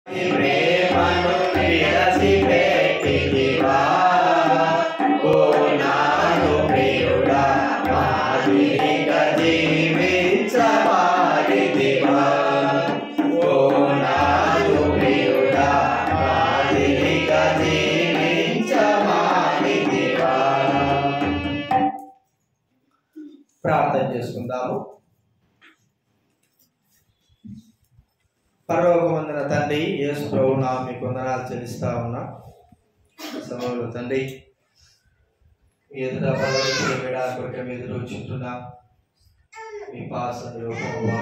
ప్రేమను విరసి పెట్టిదివా ఓ నాను ప్రియుడా మాదిరిగా జీవించవారిదివా ఓ నాను ప్రియుడా మాదిరిగా జీవించవారిదివా ప్రార్థన చేసుకుందాము పరలోకమందున తండ్రి యేసు ప్రభు నా మీకు వందనాలు చెల్లిస్తా ఉన్నా ఈ సమయంలో తండ్రి మీ ఎదుట బలవంతులు వేడా కొరక ఎదురు చుట్టున్నా మీ పాసంలో ప్రభావ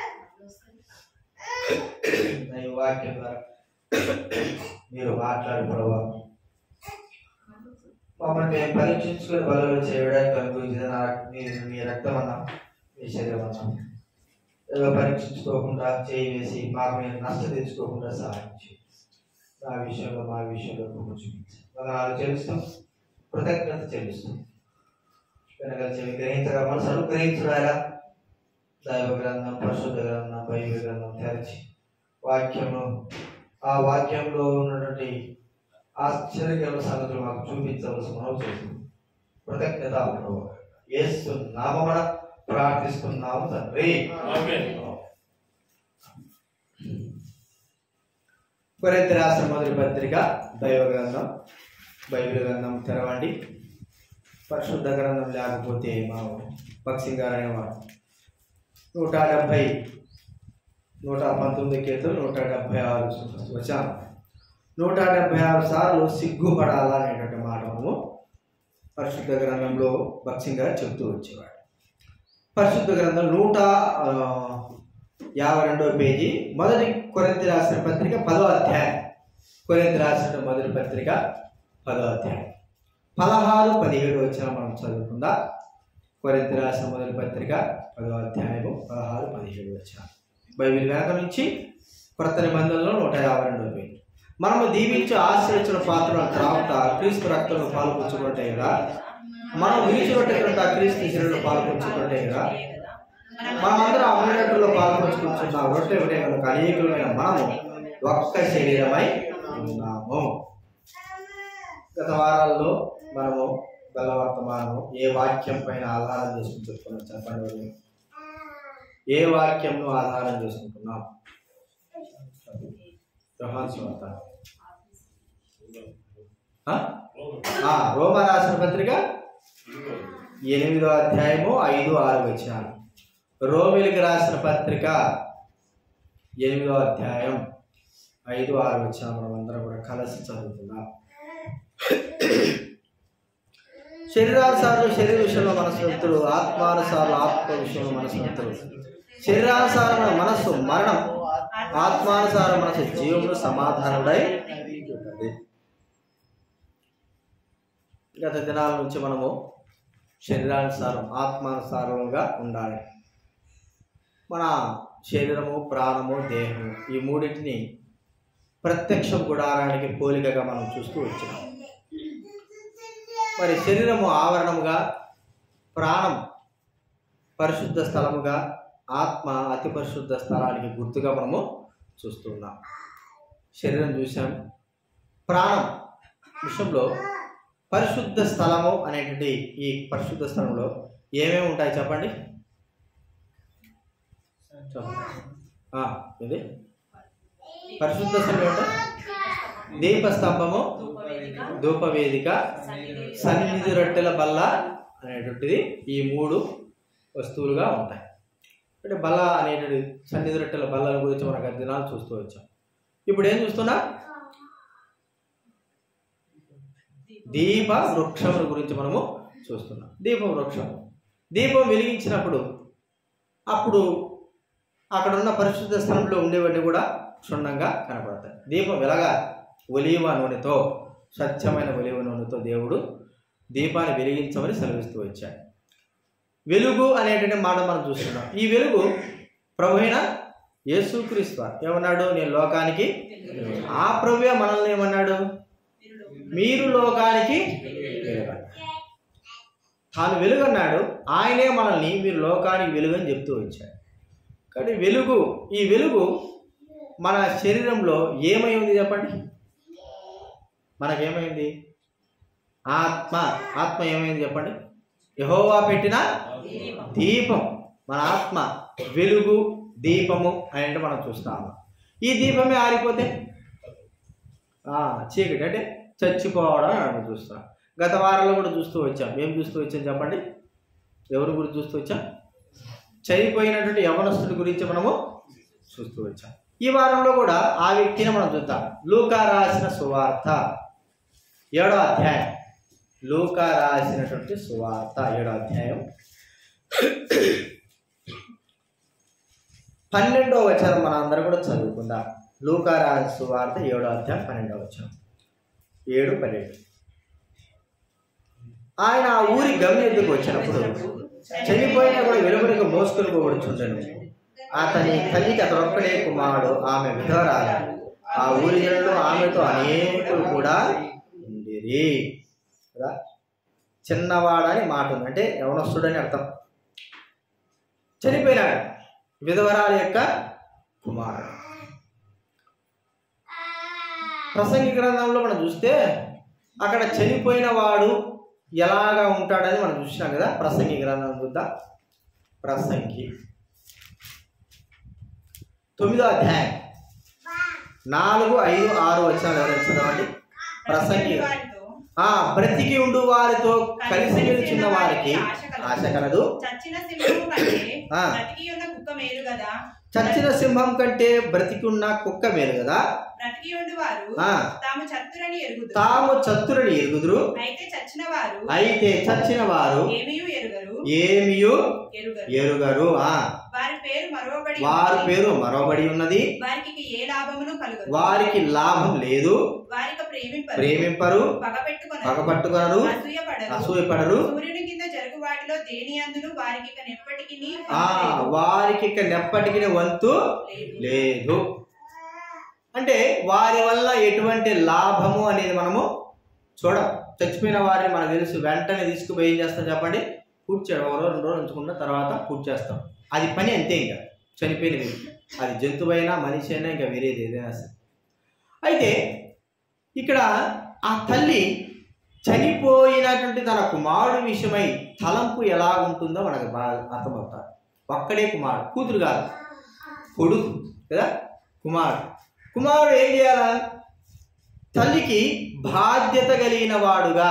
నా ఈ వాక్యం ద్వారా మీరు మాట్లాడు ప్రభావ మమ్మల్ని మేము పరీక్షించుకొని బలం చేయడానికి అనుభవించిన నా మీ మీ రక్తం అన్నా మీ శరీరం అన్నా ఏదో పరీక్షించుకోకుండా చేయి వేసి మాకు మేము నష్టం తెచ్చుకోకుండా సహాయం చేయి నా విషయంలో మా విషయంలో నువ్వు చూపించు వందనాలు చెల్లిస్తాం కృతజ్ఞత చెల్లిస్తాం వెనక చెవి గ్రహించగా మనసు అనుగ్రహించడారా దైవ గ్రంథం పరిశుద్ధ గ్రంథం బైబిల్ గ్రంథం తెరచి వాక్యము ఆ వాక్యంలో ఉన్నటువంటి ఆశ్చర్యకరమైన సంగతులు మాకు చూపించవలసి మనం చేస్తుంది కృతజ్ఞత ప్రభు యేసు నామమున ప్రార్థిస్తున్నాము తండ్రి కొరింథీ రాష్ట్ర మొదటి పత్రిక దైవ గ్రంథం బైబిల్ గ్రంథం తెరవండి పరిశుద్ధ గ్రంథం లేకపోతే మా భక్సింగ్ గారు అనేవాడు నూట డెబ్భై నూట పంతొమ్మిది కీర్తలు నూట డెబ్భై ఆరు వచ్చాను నూట డెబ్భై ఆరు సార్లు సిగ్గుపడాలా అనేటువంటి మాట మనము పరిశుద్ధ గ్రంథంలో భక్సింగ్ గారు చెప్తూ వచ్చేవాడు పరిశుద్ధ గ్రంథం నూట ఆ, యాభై రెండవ పేజీ మొదటి కొరింథీ రాసిన పత్రిక పదో అధ్యాయం కొరింథీ రాసిన మొదటి పత్రిక పదో అధ్యాయం పదహారు పదిహేడు వచ్చిన మనం చదువుకుందా కొరింథీ రాసిన మొదటి పత్రిక పదో అధ్యాయము పదహారు పదిహేడు వచ్చిన బైబిల్ వెనక నుంచి కొత్త నిబంధనలో నూట యాభై రెండవ పేజీ మనము దీవించి ఆశ్రయించిన పాత్రను త్రాగుట క్రీస్తు రక్తంలో పాల్పంచుకుంటే కదా మనం విడిచిపెట్టకుండా క్రీస్తు శరీరంలో పాల్పంచుకుంటే కదా మనమందరం అమ్మేటట్టులో పాల్పంచుకుంటున్న రొట్టె ఒకటే కనుక అనేకులమైన మనము ఒక్క శరీరమై ఉన్నాము గత వారాల్లో మనము బలవర్తమానం ఏ వాక్యం పైన ఆధారం చేసుకుని చెప్పుకున్నాం చెప్పండి ఎవరు? ఏ వాక్యంను ఆధారం చేసుకుంటున్నాం యోహాను సువార్త. ఆ? ఆ, రోమా రాసిన పత్రిక ఎనిమిదో అధ్యాయము ఐదు ఆరు వచ్చినాలు రోమిలికి రాసిన పత్రిక ఎనిమిదో అధ్యాయం ఐదు ఆరు వచ్చిన మనం అందరం కూడా కలిసి చదువుతున్నాం శరీరానుసారులు శరీర విషయంలో మనస్వంతులు ఆత్మానుసారులు ఆత్మ విషయంలో మనస్వంతులు శరీరానుసారమైన మనస్సు మరణం ఆత్మానుసార మనసు జీవములు సమాధానముడై ఉన్నది గత దినాల నుంచి మనము శరీరానుసారం ఆత్మానుసారంగా ఉండాలి మన శరీరము ప్రాణము దేహము ఈ మూడింటిని ప్రత్యక్ష గుడారానికి పోలికగా మనం చూస్తూ వచ్చినాం మరి శరీరము ఆవరణముగా ప్రాణం పరిశుద్ధ స్థలముగా ఆత్మ అతి పరిశుద్ధ స్థలానికి గుర్తుగా మనము చూస్తున్నాం శరీరం చూసాం ప్రాణం విషయంలో పరిశుద్ధ స్థలము అనేటువంటి ఈ పరిశుద్ధ స్థలంలో ఏమేమి ఉంటాయి చెప్పండి ఆ, ఇది పరిశుద్ధ స్థలం ఏంటో దీపస్తంభము ధూపవేదిక సన్నిధి రొట్టెల బల్ల అనేటువంటిది ఈ మూడు వస్తువులుగా ఉంటాయి అంటే బల్ల అనేటువంటి సన్నిధి రొట్టెల బల్లల గురించి మనకు గత దినాలు చూస్తూ వచ్చాం ఇప్పుడు ఏం చూస్తున్నా దీప వృక్షముల గురించి మనము చూస్తున్నాం దీప వృక్షం దీపం వెలిగించినప్పుడు అప్పుడు అక్కడ ఉన్న పరిశుద్ధ స్థలంలో ఉండేవన్నీ కూడా క్షుణ్ణంగా కనపడతాయి దీపం వెలగాలి ఒలీవ నూనెతో స్వచ్ఛమైన ఒలీవ నూనెతో దేవుడు దీపాన్ని వెలిగించమని సెలవిస్తూ వచ్చాడు వెలుగు అనేటువంటి మాట మనం చూస్తున్నాం ఈ వెలుగు ప్రభు అయిన యేసుక్రీస్తు వారు ఏమన్నాడు నేను లోకానికి ఆ ప్రభువే మనల్ని ఏమన్నాడు మీరు లోకానికి వెలుగన్నారు. తాను వెలుగన్నాడు ఆయనే మనల్ని మీరు లోకానికి వెలుగు అని చెప్తూ వచ్చాడు కానీ వెలుగు ఈ వెలుగు మన శరీరంలో ఏమై ఉంది చెప్పండి మనకేమైంది ఆత్మ ఆత్మ ఏమైంది చెప్పండి యహోవా పెట్టిన దీపం మన ఆత్మ వెలుగు దీపము అని అంటే మనం చూస్తాము ఈ దీపమే ఆరిపోతే ఆ, చీకటి అంటే చచ్చిపోవడం అని మనం చూస్తాం గత వారంలో కూడా చూస్తూ వచ్చాం ఏం చూస్తూ వచ్చాం చెప్పండి ఎవరి గురించి చూస్తూ వచ్చాం చనిపోయినటువంటి యవనస్తుడి గురించి మనము చూస్తూ వచ్చాం ఈ వారంలో కూడా ఆ వ్యక్తిని మనం చూద్దాం లూకా రాసిన సువార్త ఏడో అధ్యాయం లూకా రాసినటువంటి సువార్త ఏడో అధ్యాయం పన్నెండో వచనం మన అందరం కూడా చదువుకుందాం లూకా రాసిన సువార్త ఏడో అధ్యాయం పన్నెండో వచనం ఏడు పన్నెండు ఆయన ఆ ఊరి గమ్య ఎద్దుకు వచ్చినప్పుడు చనిపోయిన కూడా వెలుగురికి మోసుకుని పోవడుచుండను అతని తల్లికి అతడొక్కడే కుమారుడు ఆమె విధవరాలు ఆ ఊరి జనులు ఆమెతో అనేకులు కూడా ఉండేది కదా చిన్నవాడని మాట ఉంది అంటే యవనస్తుడని అర్థం చనిపోయినాడు విధవరాల యొక్క కుమారుడు ప్రసంగి గ్రంథంలో మనం చూస్తే అక్కడ చనిపోయిన వాడు ఎలాగా ఉంటాడని మనం చూసినాం కదా ప్రసంగి గ్రంథం చూద్దాం ప్రసంగి తొమ్మిదో అధ్యాయం నాలుగు ఐదు ఆరు వచనాలు ఎవరైనా చదవండి ప్రసంగి ఆ బ్రతికి ఉండు వారితో కలిసి నిలుచున్న వారికి ఆశ కలదు చచ్చిన సింహము కంటే ఆ. బ్రతికి ఉన్న కుక్క మేలు కదా చచ్చిన సింహం కంటే బ్రతికి ఉన్న కుక్క మేలు కదా బ్రతికి ఉండి వారు ఆ తాము చత్తురని ఎరుగుదు తాము చత్తురని ఎరుగుదురు అయితే చచ్చిన వారు అయితే చచ్చిన వారు ఏమియు ఎరుగరు ఏమియు ఎరుగరు ఎరుగరు ఆ వారి పేరు మరొకటి వారి పేరు మరొబడి ఉన్నది వారికి ఏ లాభమును కలుగదు వారికి లాభం లేదు వారికి ప్రేమింపరు ప్రేమింపరు పగపెట్టుకొనరు పగపట్టుకొనరు అసూయపడరు అసూయపడరు సూర్యుని కింద జరుగు వాటిలో దేని అందును వారికి ఇక నెప్పటికి ఆ వారికి ఇక నెప్పటికి వంతు లేదు అంటే వారి వల్ల ఎటువంటి లాభము అనేది మనము చూడం చచ్చిపోయిన వారిని మనకు తెలుసు వెంటనే తీసుకుపోయి ఏం చేస్తాం చెప్పండి పూర్తి చేయడం ఒక రోజు రెండు రోజులు ఉంచుకున్న తర్వాత పూర్తి చేస్తాం అది పని అంతే ఇంకా చనిపోయిన వ్యక్తి అది జంతువైనా మనిషి అయినా ఇంకా వేరేది ఏదైనా సరే అయితే ఇక్కడ ఆ తల్లి చనిపోయినటువంటి తన కుమారుడు విషయమై తలంపు ఎలా ఉంటుందో మనకు బాగా అర్థమవుతారు ఒక్కడే కుమారుడు కూతురు కాదు కొడుకు కదా కుమారుడు కుమారుడు ఏం చేయాలా తల్లికి బాధ్యత కలిగిన వాడుగా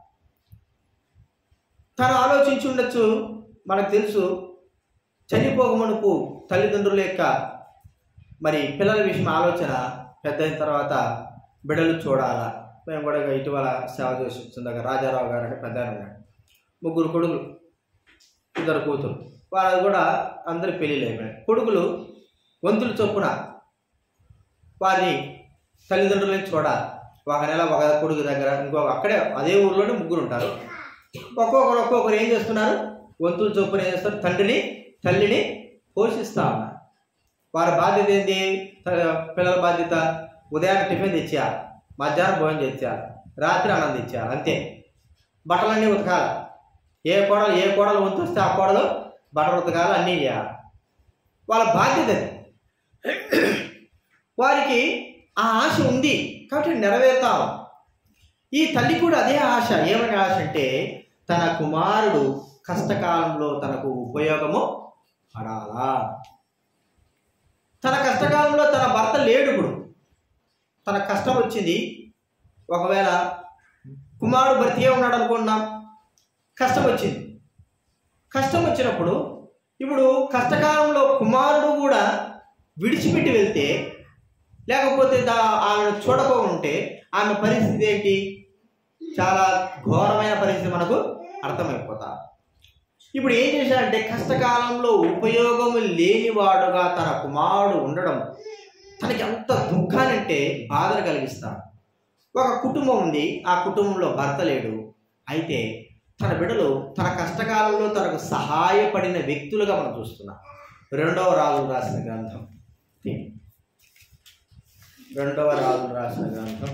తను ఆలోచించి ఉండొచ్చు మనకు తెలుసు చనిపోకమునుపు తల్లిదండ్రుల యొక్క మరి పిల్లల విషయం ఆలోచన పెద్ద అయిన తర్వాత బిడ్డలు చూడాలా మేము కూడా ఇక ఇటీవల సేవ చేసి వచ్చిందాక రాజారావు గారు అంటే పెద్ద ఆయన ఉన్నాడు ముగ్గురు కొడుకులు ఇద్దరు కూతురు వాళ్ళది కూడా అందరి పెళ్ళిళ్ళు అయిపోయాయి కొడుకులు వంతులు చొప్పున వారిని తల్లిదండ్రులని చూడాలి ఒక నెల ఒక కొడుకు దగ్గర ఇంకొక అక్కడే అదే ఊర్లోనే ముగ్గురు ఉంటారు ఒక్కొక్కరు ఒక్కొక్కరు ఏం చేస్తున్నారు వంతులు చొప్పున ఏం చేస్తారు తండ్రిని తల్లిని పోషిస్తా ఉన్నారు వారి బాధ్యత ఏంటి త- పిల్లల బాధ్యత ఉదయాన్నే టిఫిన్ తెచ్చేయాలి మధ్యాహ్నం భోజనం తెచ్చేయాలి రాత్రి అన్నం తెచ్చేయాలి అంతే బట్టలన్నీ ఉతకాలి ఏ కోడలు ఏ కోడలు వంతు వస్తే ఆ కోడలు బట్టలు ఉతకాలి అన్నీ చేయాలి వాళ్ళ బాధ్యత అది వారికి ఆ ఆశ ఉంది కాబట్టి నెరవేరుతాం ఈ తల్లి కూడా అదే ఆశ ఏమని ఆశ అంటే తన కుమారుడు కష్టకాలంలో తనకు ఉపయోగము పడాలా తన కష్టకాలంలో తన భర్త లేడు ఇప్పుడు తన కష్టం వచ్చింది ఒకవేళ కుమారుడు బ్రతికే ఉన్నాడు అనుకున్నాం కష్టం వచ్చింది కష్టం వచ్చినప్పుడు ఇప్పుడు కష్టకాలంలో కుమారుడు కూడా విడిచిపెట్టి వెళ్తే లేకపోతే దా ఆమెను చూడక ఉంటే ఆమె పరిస్థితి ఏంటి చాలా ఘోరమైన పరిస్థితి మనకు అర్థమైపోతా ఇప్పుడు ఏం చేశాడంటే కష్టకాలంలో ఉపయోగము లేనివాడుగా తన కుమారుడు ఉండడం తనకి ఎంత దుఃఖాన్ని అంటే బాధను కలిగిస్తాడు ఒక కుటుంబం ఉంది ఆ కుటుంబంలో భర్త లేడు అయితే తన బిడ్డలు తన కష్టకాలంలో తనకు సహాయపడిన వ్యక్తులుగా మనం చూస్తున్నాం రెండవ రాజు రాసిన గ్రంథం రెండవ రాజు రాసిన గ్రంథం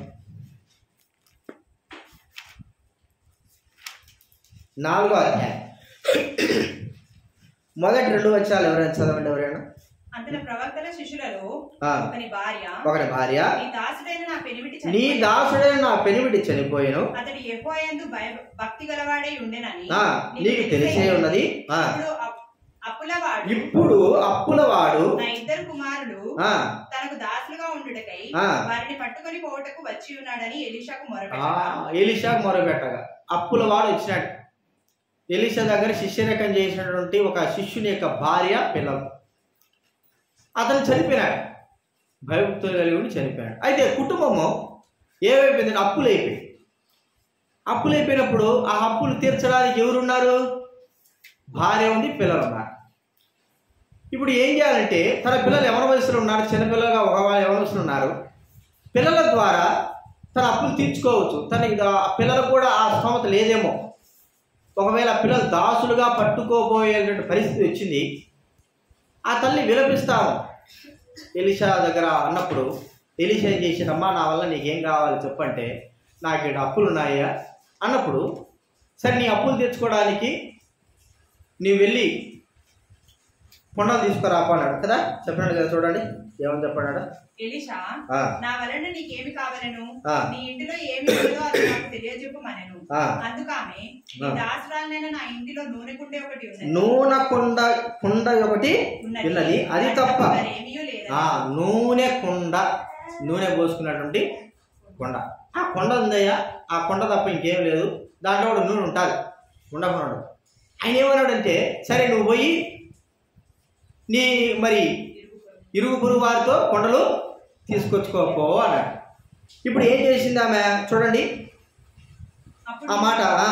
నాలుగో అధ్యాయం మొదటి రెండు వచ్చాలు ఎవరైనా చదవండి ఎవరైనా అంతన ప్రవక్తల శిష్యులలో ఆ, ఒకని భార్య ఒకటి భార్య నీ దాసుడైన నా పెనిమిటి నీ చనిపోయాను. దాసుడైన నా పెనిమిటి చనిపోయాను అతడు యెహోవాయందు భయ భక్తి గలవాడై ఉండెనని ఆ, నీకు తెలిసే ఉన్నది ఆ, ఇప్పుడు అప్- అప్పులవాడు ఇప్పుడు అప్పులవాడు నా ఇద్దరు కుమారులు ఆ, తనకు దాసులుగా ఉండుటకై ఆ. వారిని పట్టుకొని పోవటకు వచ్చి ఉన్నాడని ఎలీషాకు ఆ, మొరపెట్టగా ఎలీషా మొరబెట్టగా అప్పులవాడు వచ్చినాడు ఎలీషా దగ్గర శిష్యరకం చేసినటువంటి ఒక శిష్యుని యొక్క భార్య పిల్లలు అతను చనిపోయినాడు భయభక్తులు కలిగి ఉండి చనిపోయాడు అయితే కుటుంబము ఏమైపోయిందంటే అప్పులు అయిపోయి అప్పులు అయిపోయినప్పుడు ఆ అప్పులు తీర్చడానికి ఎవరున్నారు భార్య ఉంది పిల్లలు ఉన్నారు ఇప్పుడు ఏం చేయాలంటే తన పిల్లలు ఎవరి వయసులో ఉన్నారు చిన్నపిల్లలుగా ఒక ఎవరి వయసులో ఉన్నారు పిల్లల ద్వారా తన అప్పులు తీర్చుకోవచ్చు తనకి దా- ఆ పిల్లలకు కూడా ఆ స్తోమత లేదేమో ఒకవేళ పిల్లలు దాసులుగా పట్టుకోబోయేటువంటి పరిస్థితి వచ్చింది ఆ తల్లి విలపిస్తాము ఎలిషా దగ్గర అన్నప్పుడు ఎలిషా ఏం చేసిందమ్మా నా వల్ల నీకేం కావాలి చెప్పంటే నాకు ఇక్కడ అప్పులు ఉన్నాయా అన్నప్పుడు సరే నీ అప్పులు తెచ్చుకోవడానికి నీవు వెళ్ళి కొండలు తీసుకురా అన్నాడు కదా చెప్పినాడు కదా చూడండి ఏమని చెప్పాడు ఎలీషా ఆ, నా వలన నీకేమి కావాలను ఆ. నీ ఇంటిలో ఏమి ఉన్నదో అది నాకు తెలియజెప్పమనెను ఆ. అందుకామె నీ ఆ. దాసురాలైన నా ఇంటిలో నూనె కుండే ఒకటి ఉన్నది నూనె కుండ కుండ ఒకటి ఉన్నది అది తప్ప మరేమీ లేదు ఆ నూనె కుండ నూనె పోసుకున్నటువంటి కొండ ఆ కొండ ఉందయ్యా ఆ కొండ తప్ప ఇంకేం లేదు దాంట్లో కూడా నూనె ఉంటుంది ఉండకున్నాడు ఆయన ఏమన్నాడంటే సరే నువ్వు పోయి నీ మరి ఇరుగు పొరుగు వారితో కొండలు తీసుకొచ్చుకోపో అన్నాడు ఇప్పుడు ఏం చేసింది ఆమె చూడండి అప్పుడు ఆ మాట ఆ,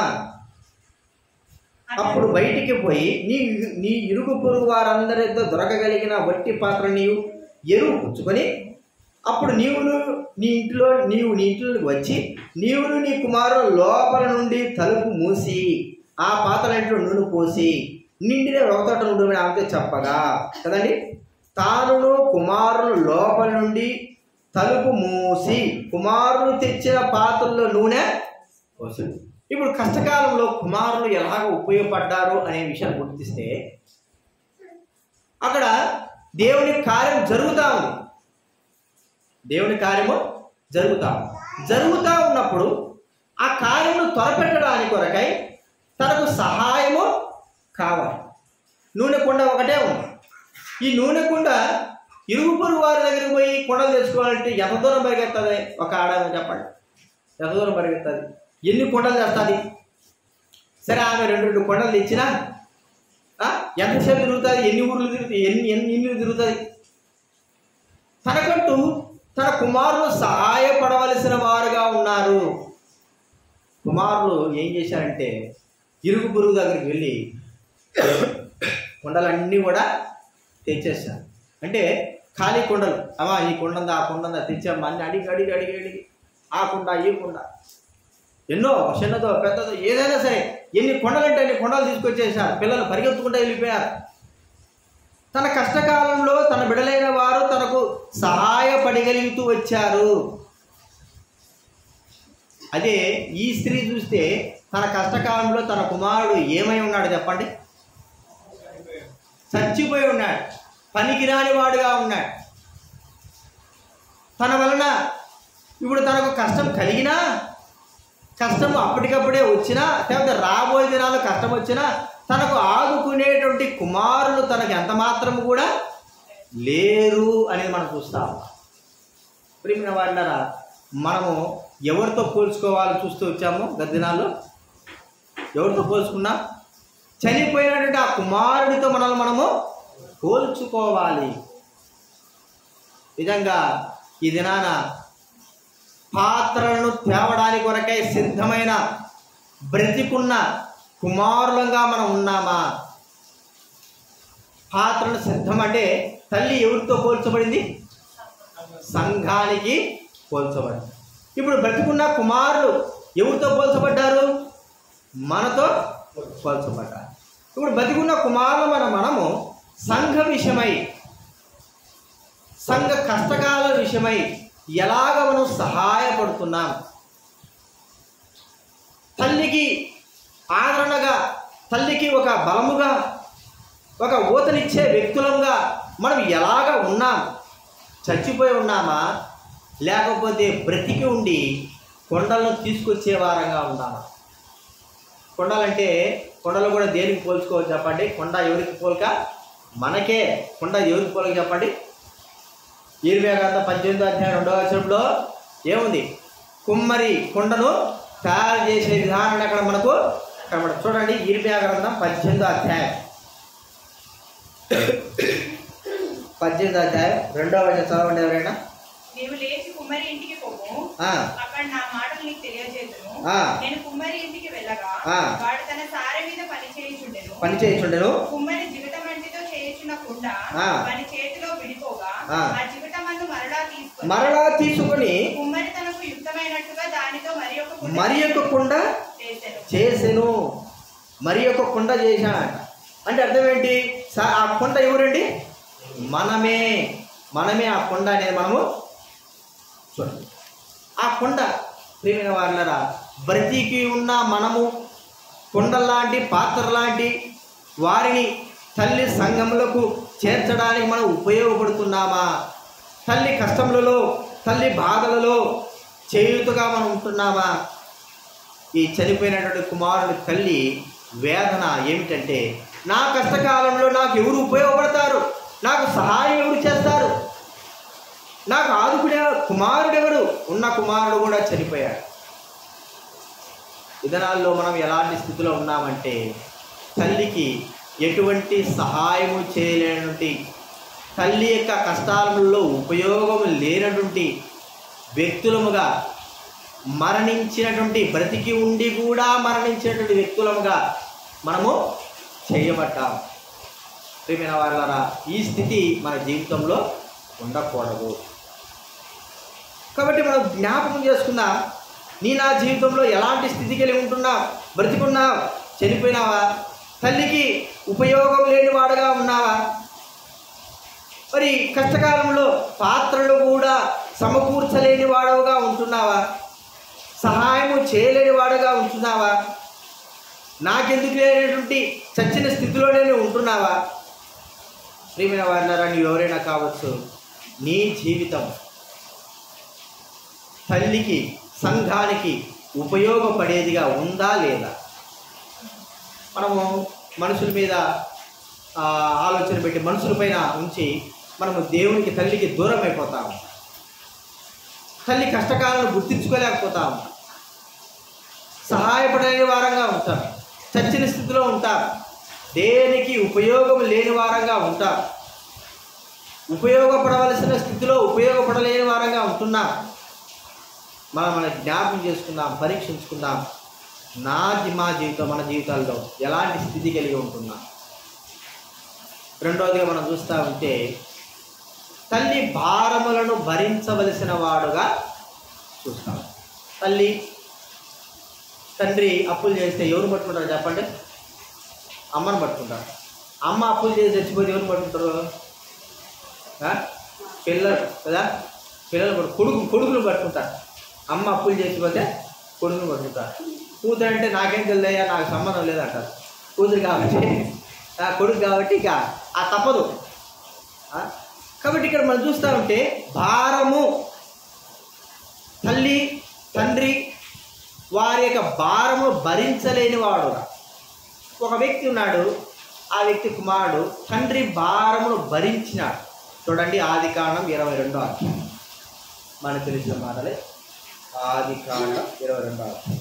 అతడు అప్పుడు బయటికి పోయి నీ నీ ఇరుగు పొరుగు వారందరితో దొరకగలిగిన వట్టి పాత్ర నీవు ఎరువు పుచ్చుకొని అప్పుడు నీవును నీ ఇంటిలో నీవు నీ ఇంట్లోకి వచ్చి నీవును నీ కుమారుడు లోపల నుండి తలుపు మూసి ఆ పాత్ర ఇంట్లో నూనె పోసి నిండిన ఒకతోట నుండి ఆమెతో చెప్పగా కదండి తానును కుమారులు లోపల నుండి తలుపు మూసి కుమారులు తెచ్చిన పాత్రలో నూనె పోసింది ఇప్పుడు కష్టకాలంలో కుమారులు ఎలాగ ఉపయోగపడ్డారు అనే విషయాన్ని గుర్తిస్తే అక్కడ దేవుని కార్యం జరుగుతూ ఉంది దేవుని కార్యము జరుగుతా ఉంది. జరుగుతూ ఉన్నప్పుడు ఆ కార్యమును త్వరపెట్టడానికి కొరకై తనకు సహాయము కావాలి నూనె కుండ ఒకటే ఉంది ఈ నూనె కుండ ఇరుగు పొరుగు వారి దగ్గరికి పోయి కుండలు తెచ్చుకోవాలంటే ఎంత దూరం పరిగెత్తది ఒక ఆడామె చెప్పండి ఎంత దూరం పరిగెత్తది ఎన్ని కుండలు తెస్తుంది సరే ఆమె రెండు రెండు కొండలు తెచ్చినా ఆ, ఎంతసేపు తిరుగుతుంది ఎన్ని ఊర్లు తిరుగుతాయి ఎన్ని ఎన్ని ఇల్లు తిరుగుతుంది తనకంటూ తన కుమారులు సహాయపడవలసిన వారుగా ఉన్నారు కుమారులు ఏం చేశారంటే ఇరుగు పొరుగు దగ్గరికి వెళ్ళి కుండలన్నీ కూడా తెచ్చేసారు అంటే ఖాళీ కుండలు అమ్మా ఈ కుండ ఉందా ఆ కుండ ఉందా తెచ్చామ్మా అన్ని అడిగి అడిగి అడిగి అడిగి ఆ కుండ ఈ కుండ ఎన్నో ఒక చిన్నదో పెద్దదో ఏదైనా సరే ఎన్ని కొండలంటే అన్ని కొండలు తీసుకొచ్చేసారు పిల్లలు పరిగెత్తుకుంటూ వెళ్ళిపోయారు తన కష్టకాలంలో తన బిడలైన వారు తనకు సహాయపడగలుగుతూ వచ్చారు అదే ఈ స్త్రీ చూస్తే తన కష్టకాలంలో తన కుమారుడు ఏమై ఉన్నాడు చెప్పండి చచ్చిపోయి ఉన్నాడు పనికిరాని వాడుగా ఉన్నాడు తన వలన ఇప్పుడు తనకు కష్టం కలిగినా కష్టం అప్పటికప్పుడే వచ్చినా లేకపోతే రాబోయే దినాల్లో కష్టం వచ్చినా తనకు ఆదుకునేటువంటి కుమారులు తనకు ఎంత మాత్రం కూడా లేరు అనేది మనం చూస్తాం ప్రియమైన వారినారా మనము ఎవరితో పోల్చుకోవాలని చూస్తూ వచ్చాము గత దినాల్లో ఎవరితో పోల్చుకున్నా చనిపోయినటువంటి ఆ కుమారుడితో మనల్ని మనము పోల్చుకోవాలి నిజంగా ఈ దినాన పాత్రలను తేవడానికి కొరకై సిద్ధమైన బ్రతికున్న కుమారులంగా మనం ఉన్నామా పాత్రలు సిద్ధం అంటే తల్లి ఎవరితో పోల్చబడింది సంఘానికి పోల్చబడింది ఇప్పుడు బ్రతికున్న కుమారులు ఎవరితో పోల్చబడ్డారు మనతో పోల్చబడ్డారు ఇప్పుడు బతికున్న కుమారులు మన మనము సంఘ విషయమై సంఘ కష్టకాల విషయమై ఎలాగ మనం సహాయపడుతున్నాం తల్లికి ఆదరణగా తల్లికి ఒక బలముగా ఒక ఊతనిచ్చే వ్యక్తులంగా మనం ఎలాగ ఉన్నాం చచ్చిపోయి ఉన్నామా లేకపోతే బ్రతికి ఉండి కొండలను తీసుకొచ్చే వారంగా ఉన్నామా కొండలంటే కొండలు కూడా దేనికి పోల్చుకోవచ్చు చెప్పండి కొండ ఎవరికి పోల్క మనకే కొండ ఎవరికి పోలిక చెప్పండి ఇరవై గంట పద్దెనిమిదో అధ్యాయం రెండవ వచనంలో ఏముంది కుమ్మరి కొండను తయారు చేసే విధానం అక్కడ మనకు కనబడ చూడండి ఇరవై గ్రంథం పద్దెనిమిదో అధ్యాయం పద్దెనిమిదో అధ్యాయం రెండవ వచనం చదవండి ఎవరైనా నీవు లేచి కుమ్మరి ఇంటికి పోము ఆ, అక్కడ నా మాటలు నీకు తెలియజేతును ఆ. నేను కుమ్మరి ఇంటికి వెళ్ళగా ఆ. వాడు తన సారె మీద పని చేయుచుండెను పని చేయించుండెను కుమ్మరి జిగట మంటితో చేయుచున్న కుండ ఆ. వాని చేతిలో విడిపోగా ఆ. ఆ జిగట మందు మరలా తీసుకొని మరలా తీసుకొని కుమ్మరి తనకు యుక్తమైనట్టుగా దానితో మరి ఒక కుండ మరి యొక్క కుండ చేసెను చేసెను మరి యొక్క కుండ చేశానంట అంటే అర్థం ఏంటి సా- ఆ కుండ ఎవరండి మనమే మనమే ఆ కుండ అనేది మనము చూడండి ఆ కుండ ప్రియమైన వాళ్ళరా బ్రతికి ఉన్న మనము కుండలాంటి పాత్ర లాంటి వారిని తల్లి సంఘములకు చేర్చడానికి మనం ఉపయోగపడుతున్నామా తల్లి కష్టములలో తల్లి బాధలలో చేయుతగా మనం ఉంటున్నామా ఈ చనిపోయినటువంటి కుమారుని తల్లి వేదన ఏమిటంటే నా కష్టకాలంలో నాకు ఎవరు ఉపయోగపడతారు నాకు సహాయం ఎవరు చేస్తారు నాకు ఆదుకునే కుమారుడు ఎవరు ఉన్న కుమారుడు కూడా చనిపోయాడు విధానాల్లో మనం ఎలాంటి స్థితిలో ఉన్నామంటే తల్లికి ఎటువంటి సహాయము చేయలేనటువంటి తల్లి యొక్క కష్టాలలో ఉపయోగం లేనటువంటి వ్యక్తులముగా మరణించినటువంటి బ్రతికి ఉండి కూడా మరణించినటువంటి వ్యక్తులముగా మనము చేయబట్టాం ప్రియమైన వాళ్ళరా ఈ స్థితి మన జీవితంలో ఉండకూడదు కాబట్టి మనం జ్ఞాపకం చేసుకుందాం నీ నా జీవితంలో ఎలాంటి స్థితి కలిగి ఉంటున్నావు బ్రతికున్నావు చనిపోయినావా తల్లికి ఉపయోగం లేని వాడుగా ఉన్నావా మరి కష్టకాలంలో పాత్రలు కూడా సమకూర్చలేని వాడవుగా ఉంటున్నావా సహాయము చేయలేని వాడుగా ఉంటున్నావా నాకెందుకు లేనటువంటి చచ్చిన స్థితిలో నేను ఉంటున్నావా ప్రియమైన వారినారా నీవు ఎవరైనా కావచ్చు నీ జీవితం తల్లికి సంఘానికి ఉపయోగపడేదిగా ఉందా లేదా మనము మనుషుల మీద ఆ, ఆలోచన పెట్టి మనుషుల పైన ఉంచి మనము దేవునికి తల్లికి దూరం అయిపోతాము తల్లి కష్టకాలను గుర్తించుకోలేకపోతాము సహాయపడలేని వారంగా ఉంటాం చచ్చిన స్థితిలో ఉంటాం దేనికి ఉపయోగం లేని వారంగా ఉంటాం ఉపయోగపడవలసిన స్థితిలో ఉపయోగపడలేని వారంగా ఉంటున్నాం మనం మన జ్ఞాపకం చేసుకుందాం పరీక్షించుకుందాం నా జీ- మా జీవితం మన జీవితాల్లో ఎలాంటి స్థితి కలిగి ఉంటున్నాం రెండవదిగా మనం చూస్తూ ఉంటే తల్లి భారములను భరించవలసిన వాడుగా చూస్తాం తల్లి తండ్రి అప్పులు చేస్తే ఎవరు పట్టుకుంటారు చెప్పండి అమ్మను పట్టుకుంటారు అమ్మ అప్పులు చేసి చచ్చిపోతే ఎవరు పట్టుకుంటారు ఆ? పిల్లలు కదా పిల్లలు పట్టు- కొడుకు కొడుకులు పట్టుకుంటారు అమ్మ అప్పులు చేసిపోతే కొడుకులు పట్టుకుంటారు కూతురు అంటే నాకేం తెలియదయ్యా నాకు సంబంధం లేదంటారు కూతురు కాబట్టి ఆ కొడుకు కాబట్టి ఇక ఆ తప్పదు ఆ? కాబట్టి ఇక్కడ మనం చూస్తూ ఉంటే భారము తల్లి తండ్రి వారి యొక్క భారము భరించలేని వాడు ఒక వ్యక్తి ఉన్నాడు ఆ వ్యక్తి కుమారుడు తండ్రి భారమును భరించినాడు చూడండి ఆది కాండం ఇరవై రెండో అధ్యాయం మనకు తెలిసిన మాటలే ఆది కాండం ఇరవై రెండో అధ్యాయం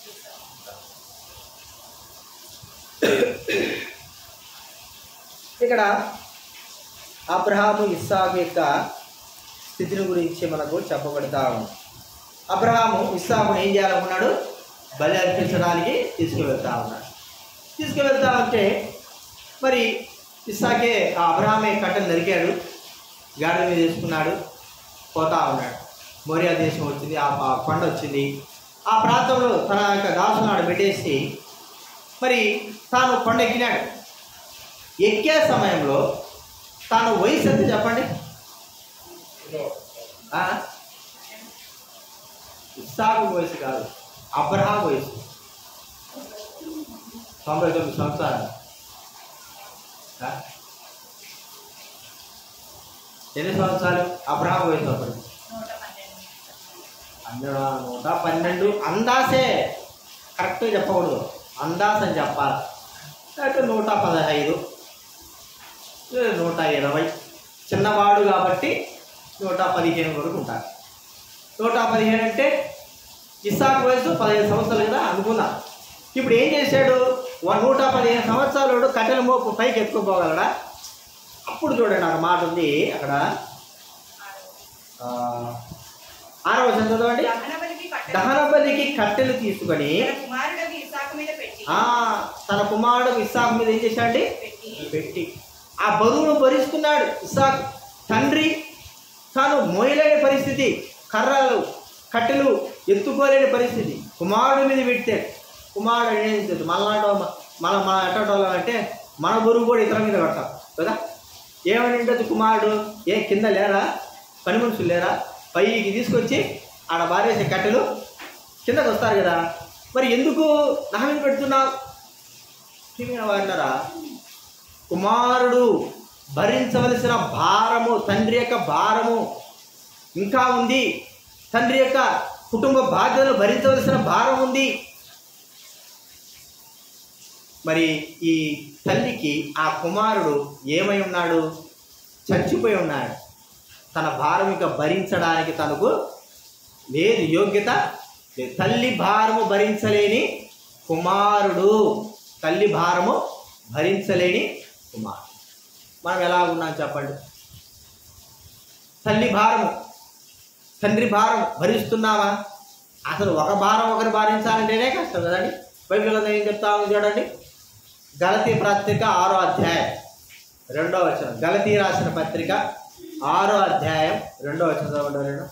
ఇక్కడ అబ్రహాము ఇస్సాకు యొక్క స్థితిని గురించి మనకు చెప్పబడతా ఉంది అబ్రహాము ఇస్సాకును ఏం చేయాలనుకున్నాడు బలి అర్పించడానికి తీసుకువెళ్తా ఉన్నాడు తీసుకువెళ్తా ఉంటే మరి ఇస్సాకే ఆ అబ్రహామే కట్టెలు నరికాడు గాడి మీద వేసుకున్నాడు పోతా ఉన్నాడు మోరియా దేశం వచ్చింది ఆ ఆ కొండ వచ్చింది ఆ ప్రాంతంలో తన యొక్క దాసును ఆడ పెట్టేసి మరి తాను కొండ ఎక్కినాడు ఎక్కే సమయంలో తాను వయసు ఎంత చెప్పండి ఆ? ఇస్సాకు వయసు కాదు అబ్రహాం వయసు తొంభై తొమ్మిది సంవత్సరాలు ఆ? ఎన్ని సంవత్సరాలు అబ్రహాం వయసు అప్పుడు నూట పన్నెండు పన్నెండు నూట పన్నెండు అందాసే కరెక్ట్గా చెప్పకూడదు అందాస్ అని చెప్పాలి అయితే నూట పదహైదు ఏ నూట ఇరవై చిన్నవాడు కాబట్టి నూట పదిహేను వరకు ఉంటారు నూట పదిహేను అంటే ఇస్సాకు వయసు పదిహేను సంవత్సరాలు కదా అనుకున్నా ఇప్పుడు ఏం చేశాడు వా నూట పదిహేను సంవత్సరాలు కట్టెల మోపు పైకి ఎత్తుకుపోగలడా అప్పుడు చూడండి ఆ మాట ఉంది అక్కడ ఆ, ఆరవ వచనం చదవండి దహన బలికి కట్టెలు దహన బలికి కట్టెలు తీసుకొని తన కుమారుడికి ఇసాకు మీద పెట్టి ఆ తన కుమారుడు ఇస్సాకు మీద ఏం చేశాడండి పెట్టి పెట్టి ఆ బరువును భరిస్తున్నాడు ఇస్సాకు తండ్రి తాను మోయలేని పరిస్థితి కర్రలు కట్టెలు ఎత్తుకోలేని పరిస్థితి కుమారుడి మీద పెడితే కుమారుడు అనేది మనలాంటి వాళ్ళ- మన మన ఎట్టడం అంటే మన బరువు కూడా ఇతర మీద పెడతాం కదా ఏమని ఉంటుంది కుమారుడు ఏ కింద లేరా పని మనుషులు లేరా పైకి తీసుకొచ్చి ఆడ బారేసే కట్టెలు కిందకు వస్తారు కదా మరి ఎందుకు నా మీద పెడుతున్నావు వాడినారా కుమారుడు భరించవలసిన భారము తండ్రి యొక్క భారము ఇంకా ఉంది తండ్రి యొక్క కుటుంబ బాధ్యతలు భరించవలసిన భారం ఉంది మరి ఈ తల్లికి ఆ కుమారుడు ఏమై ఉన్నాడు చచ్చిపోయి ఉన్నాడు తన భారం ఇక భరించడానికి తనకు లేదు యోగ్యత లేదు తల్లి భారము భరించలేని కుమారుడు తల్లి భారము భరించలేని కుమారుడు మనం ఎలా ఉన్నాం చెప్పండి తల్లి భారము తండ్రి భారం భరిస్తున్నావా అసలు ఒక భారం ఒకరు భారించాలంటేనే కష్టం కదండి బైబిల్ గ్రంథం ఏం చెప్తా ఉంది చూడండి గలతీ పత్రిక ఆరో అధ్యాయం రెండో వచనం గలతీ రాసిన పత్రిక ఆరో అధ్యాయం రెండో వచనం చదవండి రెండు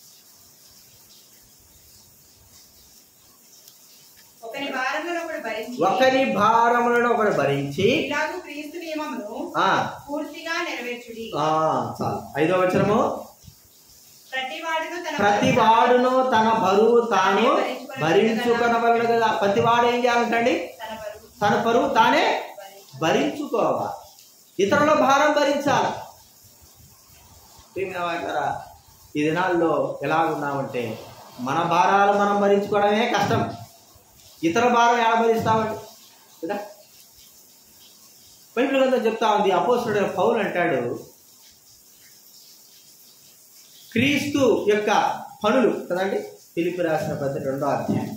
ఒకని భారములను ఒకడు భరించి ఒకరి భారములను ఒకరు భరించి ఇలాగూ క్రీస్తు నియమమును ఆ, పూర్తిగా నెరవేర్చుడి ఆ, చాలు ఐదో వచనము ప్రతి వాడును తన ప్రతి వాడును తన బరువు తాను భరించుకొనవలను కదా ప్రతి వాడు ఏం చేయాలంటండి తన బరువు తన పరువు తానే భరించు. భరించుకోవాలి ఇతరుల భారం భరించాలి ప్రియమైన వారులారా, ఈ దినాల్లో ఎలా ఉన్నామంటే మన భారాలు మనం భరించుకోవడమే కష్టం ఇతర భారం ఎలా భరిస్తామండి కదా బైబిల్ గ్రంథం చెప్తా ఉంది అపోస్తుడు పౌలు అంటాడు క్రీస్తు యొక్క పనులు కదండి పిలిపి రాసిన పద్ధతి రెండో అధ్యాయం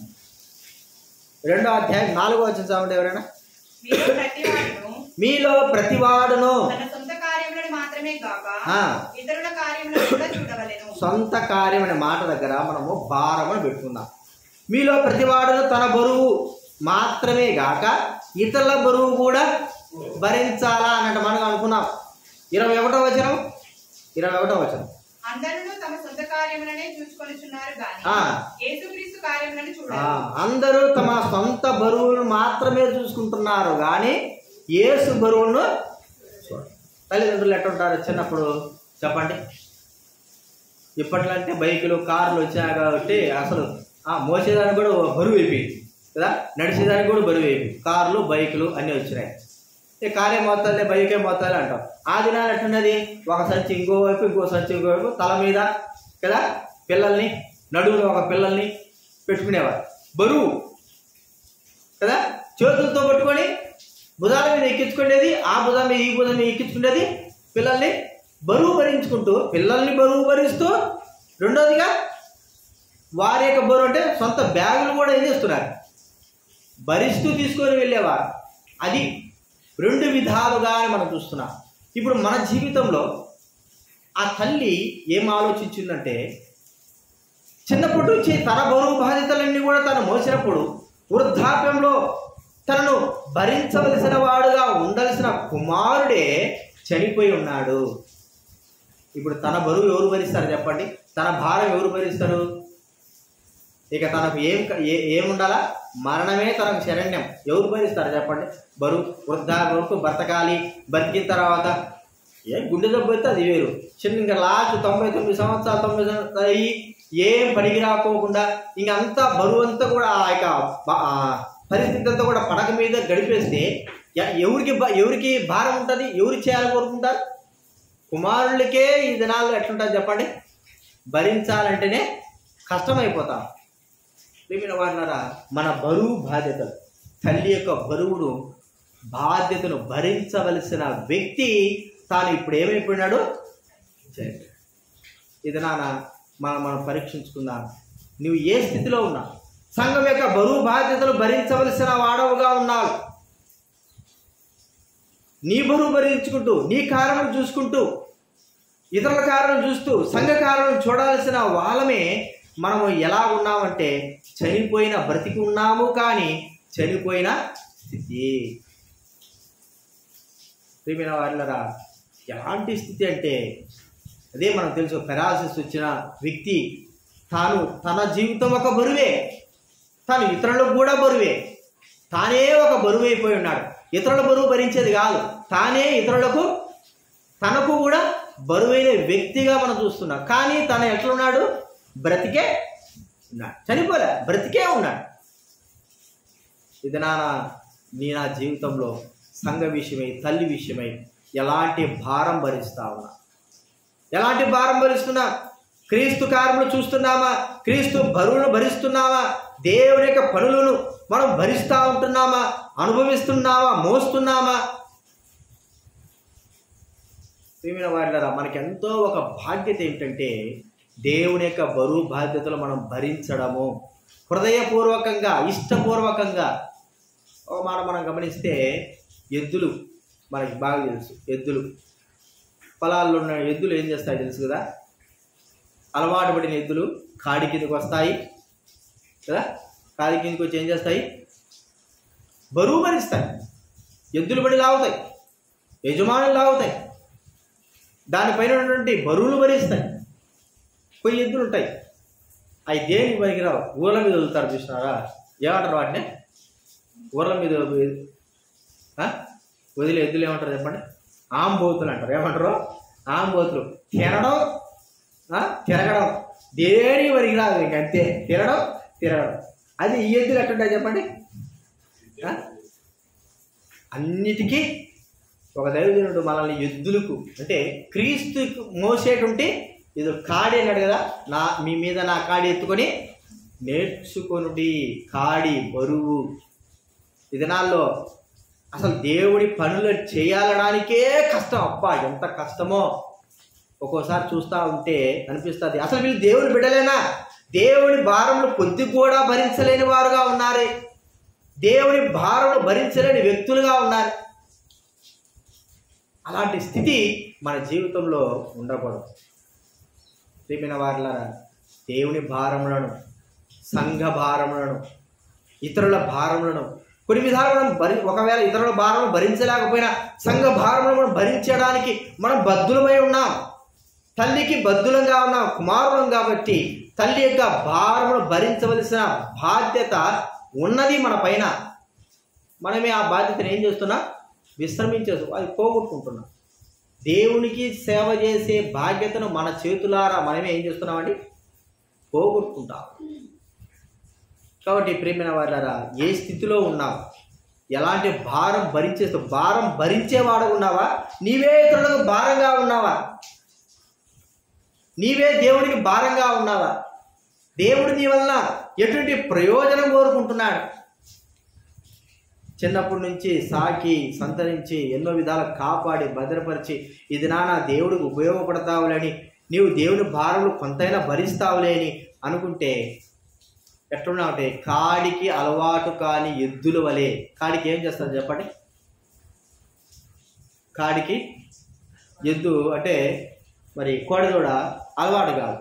రెండో అధ్యాయం నాలుగో వచ్చిన చావండి ఎవరైనా మీరు ప్రతి వాడును మీలో ప్రతివాడును తన సొంత కార్యములను మాత్రమే గాక ఆ. ఇతరుల కార్యములను కూడా చూడవలెను సొంత కార్యం అనే మాట దగ్గర మనము భారం అని పెట్టుకుందాం మీలో ప్రతివాడును తన బరువు మాత్రమే గాక ఇతరుల బరువు కూడా భరించాలా అన్నట్టు మనం అనుకున్నాం ఇరవై ఒకటో వచనం ఇరవై ఒకటో వచనం అందరూ తమ సొంత కార్యములనే చూసుకొనిచున్నారు గాని ఆ. యేసుక్రీస్తు కార్యములను ఆ, చూడాలి అందరూ తమ సొంత బరువులను మాత్రమే చూసుకుంటున్నారు కానీ ఏసు బరువులను చూడరు. తల్లిదండ్రులు ఎట్టుంటారు చిన్నప్పుడు చెప్పండి ఇప్పట్లో అంటే బైకులు కార్లు వచ్చాయి కాబట్టి అసలు ఆ మోసేదానికి కూడా ఓ బరువు అయిపోయింది కదా నడిచేదానికి కూడా బరువు అయిపోయింది కార్లు బైకులు అన్నీ వచ్చినాయి ఈ కారే మోతాలే బైకే మోతాలే అంటాం ఆ దినాలు ఎట్టున్నది ఒక సంచి ఇంకో వైపు ఇంకో సంచి ఇంకో వైపు తల మీద కదా పిల్లల్ని నడువులో ఒక పిల్లల్ని పెట్టుకునేవారు బరువు కదా చేతులతో పట్టుకొని భుజాల మీద ఎక్కించుకునేది ఆ భుజం మీద ఈ భుజం మీద ఎక్కించుకునేది పిల్లల్ని బరువు భరించుకుంటూ పిల్లల్ని బరువు భరిస్తూ రెండోదిగా వారి యొక్క బరువు అంటే సొంత బ్యాగులు కూడా ఏం చేస్తున్నారు భరిస్తూ తీసుకొని వెళ్ళేవారు అది రెండు విధాలుగా మనం చూస్తున్నాం ఇప్పుడు మన జీవితంలో ఆ తల్లి ఏం ఆలోచించిందంటే చిన్నప్పటి నుంచి తన బరువు బాధ్యతలన్నీ కూడా తను మోసినప్పుడు వృద్ధాప్యంలో తనను భరించవలసిన వాడుగా ఉండాల్సిన కుమారుడే చనిపోయి ఉన్నాడు ఇప్పుడు తన బరువు ఎవరు భరిస్తారు చెప్పండి తన భారం ఎవరు భరిస్తారు ఇక తనకు ఏం క- ఏ ఏముండాలా మరణమే తనకు శరణ్యం ఎవరు భరిస్తారు చెప్పండి బరువు వృద్ధాప్యంకు బ్రతకాలి బతికిన తర్వాత ఏం గుండె దెబ్బ అయితే అది వేరు చిన్న ఇంకా లాస్ట్ తొంభై తొమ్మిది సంవత్సరాలు తొంభై సంవత్సరాలు అయ్యి ఏం పనికి రాకోకుండా ఇంక అంతా బరువు అంతా కూడా ఆ యొక్క బ- ఆ పరిస్థితి అంతా కూడా పడక మీద గడిపేస్తే ఎ- ఎవరికి బ- ఎవరికి భారం ఉంటుంది ఎవరు చేయాలని కోరుకుంటారు కుమారులకే ఈ దినాల్లో ఎట్లుంటుంది చెప్పండి భరించాలంటేనే కష్టమైపోతాం ప్రేమిన వారినారా మన బరువు బాధ్యతలు తల్లి యొక్క బరువును బాధ్యతను భరించవలసిన వ్యక్తి తాను ఇప్పుడు ఏమైపోయినాడు జైలు. ఇది నాన్న మనం మనం పరీక్షించుకుందాం నువ్వు ఏ స్థితిలో ఉన్నా సంఘం యొక్క బరువు బాధ్యతలు భరించవలసిన వాడవుగా ఉన్నావు నీ బరువు భరించుకుంటూ నీ కారణం చూసుకుంటూ ఇతరుల కారణం చూస్తూ సంఘ కారణం చూడాల్సిన వాళ్ళమే మనము ఎలా ఉన్నామంటే చనిపోయిన బ్రతికి ఉన్నాము కానీ చనిపోయిన స్థితి ప్రియమైన వాళ్ళరా ఎలాంటి స్థితి అంటే అదే మనకు తెలుసు పెరాలసిస్ వచ్చిన వ్యక్తి తాను తన జీవితం ఒక బరువే తాను ఇతరులకు కూడా బరువే తానే ఒక బరువు అయిపోయి ఉన్నాడు ఇతరుల బరువు భరించేది కాదు తానే ఇతరులకు తనకు కూడా బరువైన వ్యక్తిగా మనం చూస్తున్నాం కానీ తను ఎట్లున్నాడు బ్రతికే ఉన్నాడు చనిపోలే బ్రతికే ఉన్నాడు ఇది నా నీ నా జీవితంలో సంఘ విషయమై తల్లి విషయమై ఎలాంటి భారం భరిస్తా ఉన్నా ఎలాంటి భారం భరిస్తున్నా క్రీస్తు కార్యములు చూస్తున్నామా క్రీస్తు బరువును భరిస్తున్నామా దేవుని యొక్క పనులను మనం భరిస్తూ ఉంటున్నామా అనుభవిస్తున్నామా మోస్తున్నామా ప్రియమైన వారిలారా మనకి ఎంతో ఒక బాధ్యత ఏంటంటే దేవుని యొక్క బరువు బాధ్యతలు మనం భరించడము హృదయపూర్వకంగా ఇష్టపూర్వకంగా ఒక మాట మనం గమనిస్తే ఎద్దులు మనకి బాగా తెలుసు ఎద్దులు పొలాల్లో ఉన్న ఎద్దులు ఏం చేస్తాయి తెలుసు కదా అలవాటు పడిన ఎద్దులు కాడి కిందకి వస్తాయి కదా కాడి కిందకి వచ్చి ఏం చేస్తాయి బరువు భరిస్తాయి ఎద్దులు పడి లాగుతాయి యజమానులు లాగుతాయి దానిపైన ఉన్నటువంటి బరువులు భరిస్తాయి కొన్ని ఎద్దులు ఉంటాయి అవి దేనికి పనికిరావు ఊర్ల మీద వదులుతారు చూసినారా ఏమంటారు వాటిని ఊర్ల మీద వదిలి- ఆ? వదిలే ఎద్దులు ఏమంటారు చెప్పండి ఆంబోతులు అంటారు ఏమంటారు ఆంబోతులు తినడం ఆ? తిరగడం దేనికి పనికిరాదు ఇంక అంతే తినడం తిరగడం అది ఈ ఎద్దులు ఎట్లుంటాయి చెప్పండి ఆ? అన్నిటికీ ఒక దైవజనుడు మనల్ని ఎద్దులకు అంటే క్రీస్తుకు మోసేటువంటి ఇది కాడి అన్నాడు కదా నా మీ మీద నా కాడి ఎత్తుకొని నేర్చుకొనుడి కాడి బరువు ఈ దినాల్లో అసలు దేవుడి పనులు చేయాలడానికే కష్టం అబ్బా ఎంత కష్టమో ఒక్కోసారి చూస్తూ ఉంటే అనిపిస్తుంది అసలు వీళ్ళు దేవుని బిడ్డలేనా దేవుని భారములు కొద్ది కూడా భరించలేని వారుగా ఉన్నారే దేవుని భారములు భరించలేని వ్యక్తులుగా ఉన్నారు అలాంటి స్థితి మన జీవితంలో ఉండకూడదు ప్రియమైన వారులారా దేవుని భారములను సంఘ భారములను ఇతరుల భారములను కొన్ని విధాలు మనం భరి ఒకవేళ ఇతరుల భారం భరించలేకపోయినా సంఘ భారములను మనం భరించడానికి మనం బద్దులమై ఉన్నాం తల్లికి బద్దులంగా ఉన్నాం కుమారులం కాబట్టి తల్లి యొక్క భారమును భరించవలసిన బాధ్యత ఉన్నది మన పైన మనమే ఆ బాధ్యతను ఏం చేస్తున్నాం విశ్రమించేసు అది పోగొట్టుకుంటున్నాం దేవునికి సేవ చేసే బాధ్యతను మన చేతులారా మనమే ఏం చేస్తున్నామండి పోగొట్టుకుంటాం కాబట్టి ప్రేమైన వాళ్ళారా ఏ స్థితిలో ఉన్నావు ఎలాంటి భారం భరించేస్తూ భారం భరించేవాడు ఉన్నావా నీవే ఇతరులకు భారంగా ఉన్నావా నీవే దేవునికి భారంగా ఉన్నావా దేవుడు నీ వలన ఎటువంటి ప్రయోజనం కోరుకుంటున్నాడు చిన్నప్పటి నుంచి సాకి సంతరించి ఎన్నో విధాలు కాపాడి భద్రపరిచి ఇది నాన్న దేవుడికి ఉపయోగపడతావులని నీవు దేవుని భారములు కొంతైనా భరిస్తావులే అని అనుకుంటే ఎట్లున్నావుంటే కాడికి అలవాటు కాని ఎద్దుల వలె కాడికి ఏం చేస్తారు చెప్పండి కాడికి ఎద్దు అంటే మరి కోడదూడ అలవాటు కాదు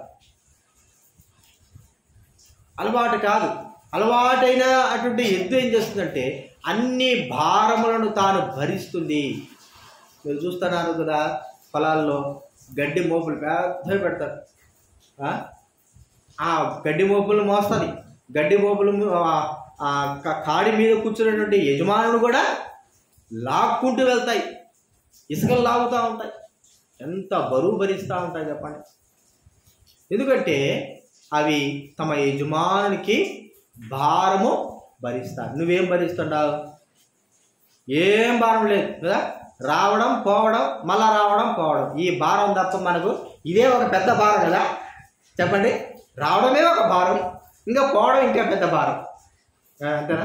అలవాటు కాదు అలవాటైన అటువంటి ఎద్దు ఏం చేస్తుందంటే అన్ని భారములను తాను భరిస్తుంది మీరు చూస్తున్నారు కదా పొలాల్లో గడ్డి మోపులు పెద్దవి పెడతారు ఆ? ఆ గడ్డి మోపులు మోస్తుంది గడ్డి మోపులు ఆ- ఆ క- కాడి మీద కూర్చున్నటువంటి యజమానులు కూడా లాక్కుంటూ వెళ్తాయి ఇసుకలు లాగుతూ ఉంటాయి ఎంత బరువు భరిస్తూ ఉంటాయి చెప్పండి ఎందుకంటే అవి తమ యజమానునికి భారము భరిస్తారు నువ్వేం భరిస్తుండావు ఏం భారం లేదు కదా రావడం పోవడం మళ్ళా రావడం పోవడం ఈ భారం తప్ప మనకు ఇదే ఒక పెద్ద భారం కదా చెప్పండి రావడమే ఒక భారం ఇంకా పోవడం ఇంకా పెద్ద భారం ఆ, అంతేనా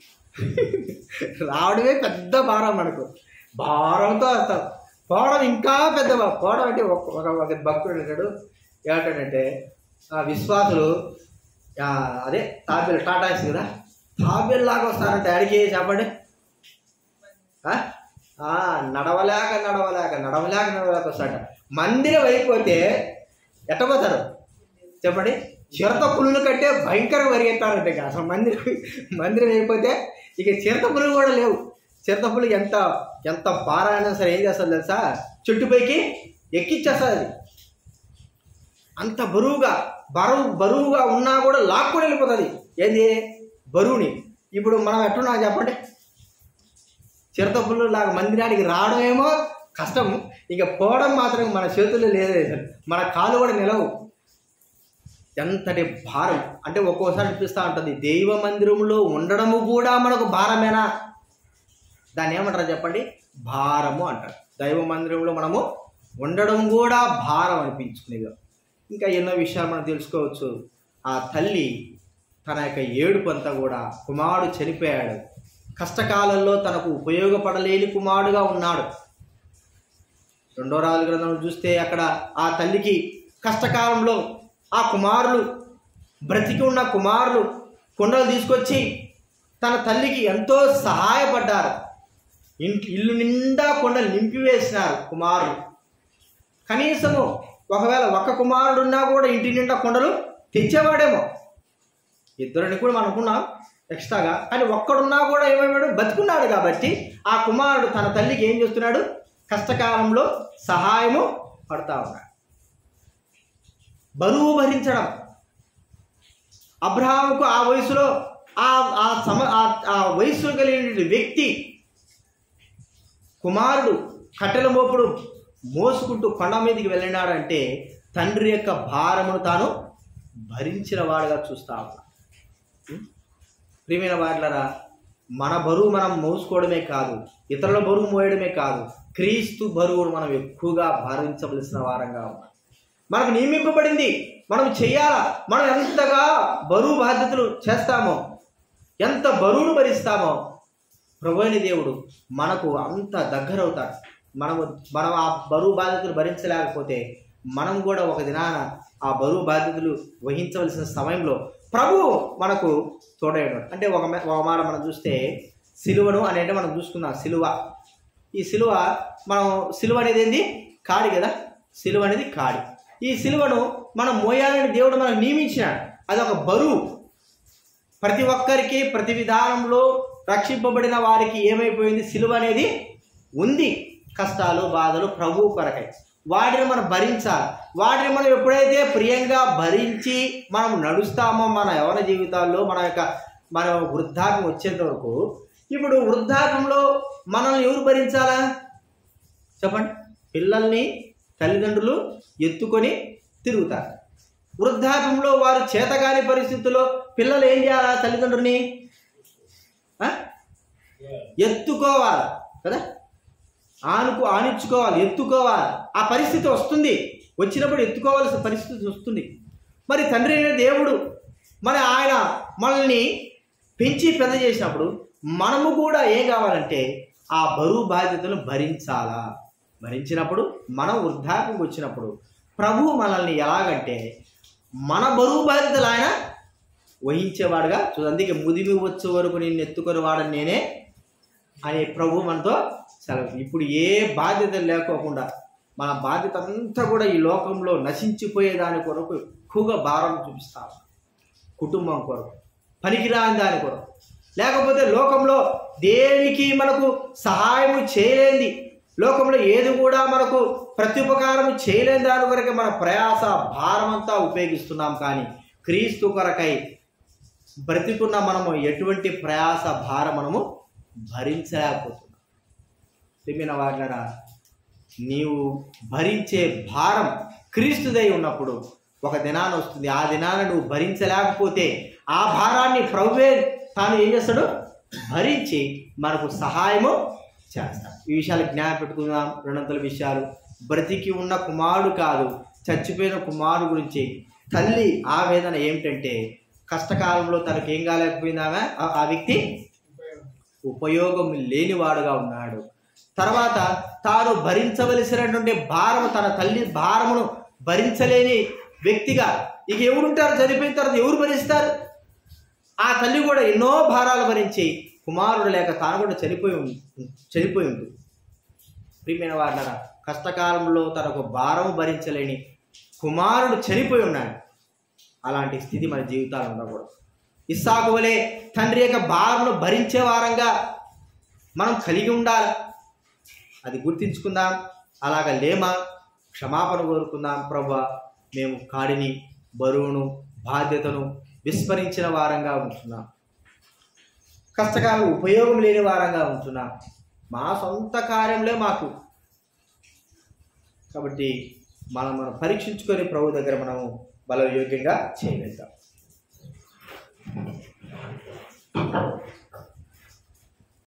రావడమే పెద్ద భారం మనకు భారంతో వస్తాం పోవడం ఇంకా పెద్ద భారం పోవడం అంటే ఒక ఒక- ఒక భక్తుడు అంటాడు ఏమంటాడంటే ఆ విశ్వాసులు ఆ, అదే తాబేలు టాటాస్ కదా తాబేలు లాగా వస్తారంటే అడిగి చెప్పండి ఆ? ఆ, నడవలేక నడవలేక నడవలేక నడవలేక వస్తాడ మందిరం అయిపోతే ఎట్టపోతారు చెప్పండి చిరత పులుల కంటే భయంకరంగా పరిగెత్తారంటే ఇక అసలు మందిరం మందిరం అయిపోతే ఇక చిరత పులులు కూడా లేవు చిరత పులు ఎంత ఎంత భారమైనా సరే ఏం చేస్తుంది తెలుసా చెట్టుపైకి ఎక్కిచ్చేస్తుంది అది అంత బరువుగా బరువు బరువుగా ఉన్నా కూడా లాక్కొని వెళ్ళిపోతుంది ఏంది బరువుని ఇప్పుడు మనం ఎట్టున్నా చెప్పండి చిరత పుల్లు లాగా మందిరానికి రావడం ఏమో కష్టం ఇక పోవడం మాత్రం మన చేతుల్లో లేదు మన కాలు కూడా నిలవు ఎంతటి భారం అంటే ఒక్కోసారి అనిపిస్తూ ఉంటుంది దైవ మందిరంలో ఉండడము కూడా మనకు భారమేనా దాన్ని ఏమంటారు చెప్పండి భారము అంటారు దైవ మందిరంలో మనము ఉండడం కూడా భారం అనిపించుకునేది ఇంకా ఎన్నో విషయాలు మనం తెలుసుకోవచ్చు ఆ తల్లి తన యొక్క ఏడుపు అంతా కూడా కుమారుడు చనిపోయాడు కష్టకాలంలో తనకు ఉపయోగపడలేని కుమారుడుగా ఉన్నాడు రెండో రాజుల గ్రంథం చూస్తే అక్కడ ఆ తల్లికి కష్టకాలంలో ఆ కుమారులు బ్రతికి ఉన్న కుమారులు కొండలు తీసుకొచ్చి తన తల్లికి ఎంతో సహాయపడ్డారు ఇంటి ఇల్లు నిండా కొండలు నింపివేసినారు కుమారులు కనీసము ఒకవేళ ఒక్క కుమారుడు ఉన్నా కూడా ఇంటి నిండా కొండలు తెచ్చేవాడేమో ఇద్దరిని కూడా మనం అనుకున్నాం ఎక్స్ట్రాగా కానీ ఒక్కడున్నా కూడా ఏమైనాడు బతుకున్నాడు కాబట్టి ఆ కుమారుడు తన తల్లికి ఏం చేస్తున్నాడు కష్టకాలంలో సహాయము పడతా ఉన్నాడు బరువు భరించడం అబ్రహాముకు ఆ వయసులో ఆ ఆ సమ ఆ- ఆ వయసు కలిగిన వ్యక్తి కుమారుడు కట్టెల మోపుడు మోసుకుంటూ కొండ మీదకి వెళ్ళినాడంటే తండ్రి యొక్క భారమును తాను భరించిన వాడుగా చూస్తా ఉన్నాడు ప్రియమైన వాట్లరా మన బరువు మనం మోసుకోవడమే కాదు ఇతరుల బరువు మోయడమే కాదు క్రీస్తు బరువును మనం ఎక్కువగా భరించవలసిన వారంగా ఉన్నాం మనకు నియమింపబడింది మనం చెయ్యాలా మనం ఎంతగా బరువు బాధ్యతలు చేస్తామో ఎంత బరువును భరిస్తామో ప్రభుని దేవుడు మనకు అంత దగ్గరవుతాడు మనము మనం ఆ బరువు బాధ్యతలు భరించలేకపోతే మనం కూడా ఒక దినాన ఆ బరువు బాధ్యతలు వహించవలసిన సమయంలో ప్రభువు మనకు తోడయ్యాడు అంటే ఒక మ- ఒక మాట మనం చూస్తే సిలువను అనేది మనం చూసుకుందాం సిలువ ఈ సిలువ మనం సిలువ అనేది ఏంది కాడి కదా సిలువ అనేది కాడి ఈ సిలువను మనం మోయాలని దేవుడు మనకు నియమించినాడు అది ఒక బరువు ప్రతి ఒక్కరికి ప్రతి విధానంలో రక్షింపబడిన వారికి ఏమైపోయింది సిలువ అనేది ఉంది కష్టాలు బాధలు ప్రభువు కొరకై వాటిని మనం భరించాలి వాటిని మనం ఎప్పుడైతే ప్రియంగా భరించి మనం నడుస్తామో మన యవన జీవితాల్లో మన యొక్క మన వృద్ధాప్యం వచ్చేంత వరకు ఇప్పుడు వృద్ధాప్యంలో మనల్ని ఎవరు భరించాలా చెప్పండి పిల్లల్ని తల్లిదండ్రులు ఎత్తుకొని తిరుగుతారు వృద్ధాప్యంలో వారు చేతగాని పరిస్థితుల్లో పిల్లలు ఏం చేయాలా తల్లిదండ్రుల్ని ఆ? ఎత్తుకోవాలి కదా ఆనుకు ఆనించుకోవాలి ఎత్తుకోవాలి ఆ పరిస్థితి వస్తుంది వచ్చినప్పుడు ఎత్తుకోవాల్సిన పరిస్థితి వస్తుంది మరి తండ్రి అయిన దేవుడు మరి ఆయన మనల్ని పెంచి పెద్ద చేసినప్పుడు మనము కూడా ఏం కావాలంటే ఆ బరువు బాధ్యతను భరించాలా భరించినప్పుడు మనం వృద్ధాప్యం వచ్చినప్పుడు ప్రభు మనల్ని ఎలాగంటే మన బరువు బాధ్యతలు ఆయన వహించేవాడుగా చూడండి అందుకే ముదిమి వచ్చే వరకు నిన్ను ఎత్తుకొని వాడని నేనే అని ప్రభు మనతో సెలవు ఇప్పుడు ఏ బాధ్యత లేకోకుండా మన బాధ్యత అంతా కూడా ఈ లోకంలో నశించిపోయే దాని కొరకు ఎక్కువగా భారం చూపిస్తాం కుటుంబం కొరకు పనికిరాని దాని కొరకు లేకపోతే లోకంలో దేనికి మనకు సహాయము చేయలేంది లోకంలో ఏది కూడా మనకు ప్రత్యుపకారము చేయలేని దాని కొరకే మన ప్రయాస భారం అంతా ఉపయోగిస్తున్నాం కానీ క్రీస్తు కొరకై బ్రతికున్న మనము ఎటువంటి ప్రయాస భారం మనము భరించలేకపోతున్నాం ప్రియమైన వారినరా నీవు భరించే భారం క్రీస్తుదై ఉన్నప్పుడు ఒక దినాన వస్తుంది ఆ దినాన నువ్వు భరించలేకపోతే ఆ భారాన్ని ప్రభువే తాను ఏం చేస్తాడు భరించి మనకు సహాయము చేస్తాడు ఈ విషయాలు జ్ఞాపకం పెట్టుకుందాం రెండంతల విషయాలు బ్రతికి ఉన్న కుమారుడు కాదు చచ్చిపోయిన కుమారుడు గురించి తల్లి ఆవేదన ఏమిటంటే కష్టకాలంలో తనకి ఏం కాలేకపోయిందామె ఆ- ఆ వ్యక్తి ఉపయోగం లేనివాడుగా ఉన్నాడు తర్వాత తాను భరించవలసినటువంటి భారము తన తల్లి భారమును భరించలేని వ్యక్తిగా ఇక ఎవరుంటారు చనిపోయిన తర్వాత ఎవరు భరిస్తారు ఆ తల్లి కూడా ఎన్నో భారాలు భరించి కుమారుడు లేక తాను కూడా చనిపోయి ఉం- చనిపోయి ఉంది ప్రియమైన వారులారా కష్టకాలంలో తనకు భారం భరించలేని కుమారుడు చనిపోయి ఉన్నాడు అలాంటి స్థితి మన జీవితాలు ఉండకూడదు ఇస్సాకు వలె తండ్రి యొక్క భారమును భరించే వారంగా మనం కలిగి ఉండాలి అది గుర్తించుకుందాం అలాగ లేమా క్షమాపణ కోరుకుందాం ప్రభా మేము కాడిని బరువును బాధ్యతను విస్మరించిన వారంగా ఉంటున్నాం కష్టకాలం ఉపయోగం లేని వారంగా ఉంటున్నాం మా సొంత కార్యంలో మాకు కాబట్టి మనం మనం పరీక్షించుకొని ప్రభు దగ్గర మనము బలయోగ్యంగా చేయగలుగుతాం